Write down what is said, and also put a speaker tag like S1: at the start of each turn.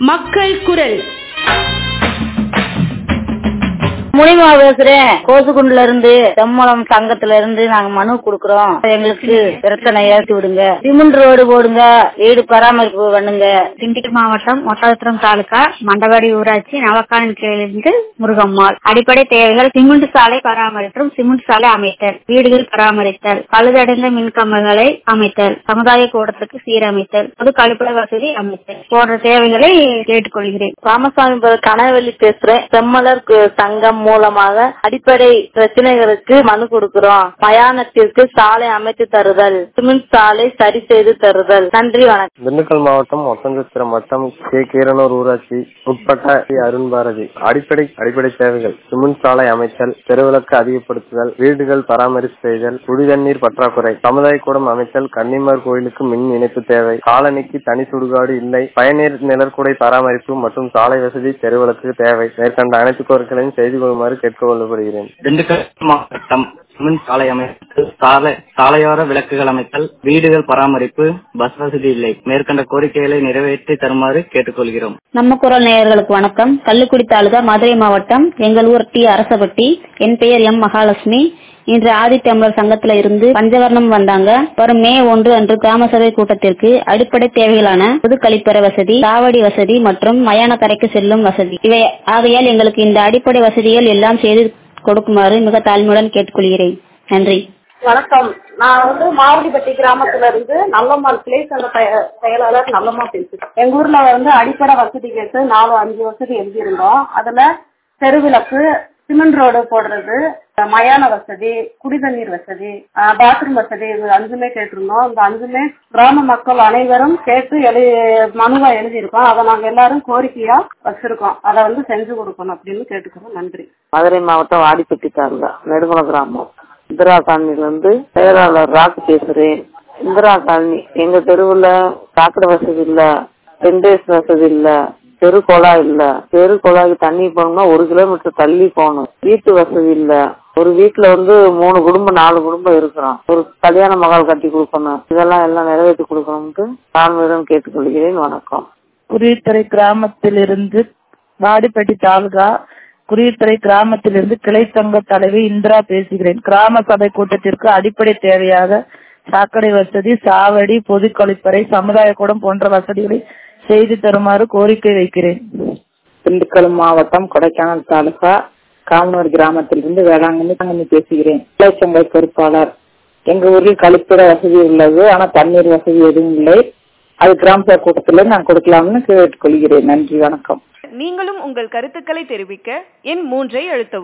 S1: மக்கள் குரல்
S2: முனிமா பேசுறேன் கோசுகுண்டுல இருந்து செம்மலம் சங்கத்துல இருந்து நாங்க மனு குடுக்கறோம் எங்களுக்கு பிரச்சனை ஏற்றி விடுங்க சிமெண்ட் ரோடு போடுங்க வீடு பராமரிப்பு பண்ணுங்க
S3: திண்டுக்கல் மாவட்டம் ஒட்டகத்திரம் தாலுகா மண்டவாடி ஊராட்சி நவக்கானன் கீழிருந்து முருகம்மாள் அடிப்படை தேவைகள் சிமெண்ட் சாலை பராமரித்தல் சிமெண்ட் சாலை அமைத்தல் வீடுகள் பராமரித்தல் பழுதடைந்த மின்கம்பங்களை அமைத்தல் சமுதாய கூடத்துக்கு சீரமைத்தல் பொது கழிப்பிட வசதி அமைத்தல் போன்ற தேவைகளை கேட்டுக்கொள்கிறேன்
S2: ராமசாமி கனவெளி பேசுறேன் செம்மலர் கு- சங்கம் மூலமாக அடிப்படை பிரச்சனைகளுக்கு மனு கொடுக்கிறோம் மயானத்திற்கு சாலை அமைத்து தருதல் சிமெண்ட் சாலை சரி செய்து தருதல் நன்றி வணக்கம்
S4: திண்டுக்கல் மாவட்டம் ஒட்டஞ்சத்திரம் வட்டம் கே கீரனூர் ஊராட்சி உட்பட்ட ஸ்ரீ அருண் பாரதி அடிப்படை அடிப்படை தேவைகள் சிமெண்ட் சாலை அமைத்தல் தெருவிளக்கு அதிகப்படுத்துதல் வீடுகள் பராமரிப்பு செய்தல் குடிதண்ணீர் பற்றாக்குறை சமுதாய கூடம் அமைத்தல் கன்னிமார் கோயிலுக்கு மின் இணைப்பு தேவை காலனிக்கு தனி சுடுகாடு இல்லை பயனீர் நிழற்குடை பராமரிப்பு மற்றும் சாலை வசதி தெருவிளக்கு தேவை மேற்கண்ட அனைத்து கோரிக்கைகளையும் செய்து கொள்ளுமாறு கேட்டுக்கொள்ளப்படுகிறேன்
S5: திண்டுக்கல் மாவட்டம் சிமெண்ட் சாலை அமைத்தல் சாலை சாலையோர விளக்குகள் அமைத்தல் வீடுகள் பராமரிப்பு பஸ் வசதி இல்லை மேற்கண்ட கோரிக்கைகளை நிறைவேற்றி தருமாறு கேட்டுக்கொள்கிறோம்
S3: நம்ம குரல் நேயர்களுக்கு வணக்கம் கள்ளுக்குடி தாலுகா மதுரை மாவட்டம் எங்கள் ஊர் டி அரசப்பட்டி என் பெயர் எம் மகாலட்சுமி இன்று ஆதித்தமிழர் சங்கத்துல இருந்து பஞ்சவர்ணம் வந்தாங்க வரும் மே ஒன்று அன்று கிராம சபை கூட்டத்திற்கு அடிப்படை தேவைகளான பொது கழிப்பறை வசதி சாவடி வசதி மற்றும் மயான கரைக்கு செல்லும் வசதி இவை ஆகையால் எங்களுக்கு இந்த அடிப்படை வசதிகள் எல்லாம் செய்து கொடுக்குமாறு மிக தாழ்மையுடன் கேட்டுக்கொள்கிறேன் நன்றி
S6: வணக்கம் நான் வந்து மாவடிப்பட்டி கிராமத்துல இருந்து நல்லம்மாள் பிளேஸ் அந்த செயலாளர் நல்லம்மா பேசுறேன் எங்க ஊர்ல வந்து அடிப்படை வசதி கேட்டு நாலு அஞ்சு வசதி எழுதியிருந்தோம் அதுல தெருவிளக்கு சிமெண்ட் ரோடு போடுறது மயான வசதி குடிதண்ணீர் வசதி பாத்ரூம் வசதி இது அஞ்சுமே கேட்டிருந்தோம் இந்த அஞ்சுமே கிராம மக்கள் அனைவரும் கேட்டு எழு மனுவா எழுதியிருக்கோம் அதை நாங்க எல்லாரும் கோரிக்கையா வச்சிருக்கோம் அதை வந்து செஞ்சு கொடுக்கணும் அப்படின்னு கேட்டுக்கிறோம் நன்றி
S2: மதுரை மாவட்டம் வாடிப்பட்டி தாலுகா நெடுங்குளம் கிராமம் இந்திரா காலனில இருந்து செயலாளர் ராக்கு பேசுறேன் இந்திரா காலனி எங்க தெருவுல சாக்கடை வசதி இல்ல சென்டேஸ் வசதி இல்ல தெரு குழாய் இல்ல தெரு குழாய்க்கு தண்ணி போகணும்னா ஒரு கிலோமீட்டர் தள்ளி போகணும் வீட்டு வசதி இல்ல ஒரு வீட்டுல வந்து மூணு குடும்பம் நாலு குடும்பம் இருக்கிறோம் ஒரு கல்யாண மகள் கட்டி கொடுக்கணும் இதெல்லாம் எல்லாம் நிறைவேற்றி கொடுக்கணும்ட்டு தாழ்மையுடன் கேட்டுக்கொள்கிறேன் வணக்கம்
S7: குருவித்துறை கிராமத்திலிருந்து வாடிப்பட்டி தாலுகா குருவித்துறை கிராமத்திலிருந்து கிளை சங்க தலைவி இந்திரா பேசுகிறேன் கிராம சபை கூட்டத்திற்கு அடிப்படை தேவையாக சாக்கடை வசதி சாவடி பொது கழிப்பறை சமுதாய கூடம் போன்ற வசதிகளை செய்து தருமாறு கோரிக்கை வைக்கிறேன்
S8: திண்டுக்கல் மாவட்டம் கொடைக்கானல் தாலுகா காமனூர் கிராமத்திலிருந்து வேளாங்கண்ணி வேளாங்கண்ணி பேசுகிறேன் கிளைச்சங்க பொறுப்பாளர் எங்க ஊரில் கழிப்பிட வசதி உள்ளது ஆனா தண்ணீர் வசதி எதுவும் இல்லை அது கிராம சபை கூட்டத்தில் நான் கொடுக்கலாம்னு கேட்டுக்கொள்கிறேன் நன்றி வணக்கம்
S1: நீங்களும் உங்கள் கருத்துக்களை தெரிவிக்க எண் மூன்றை அழுத்தவும்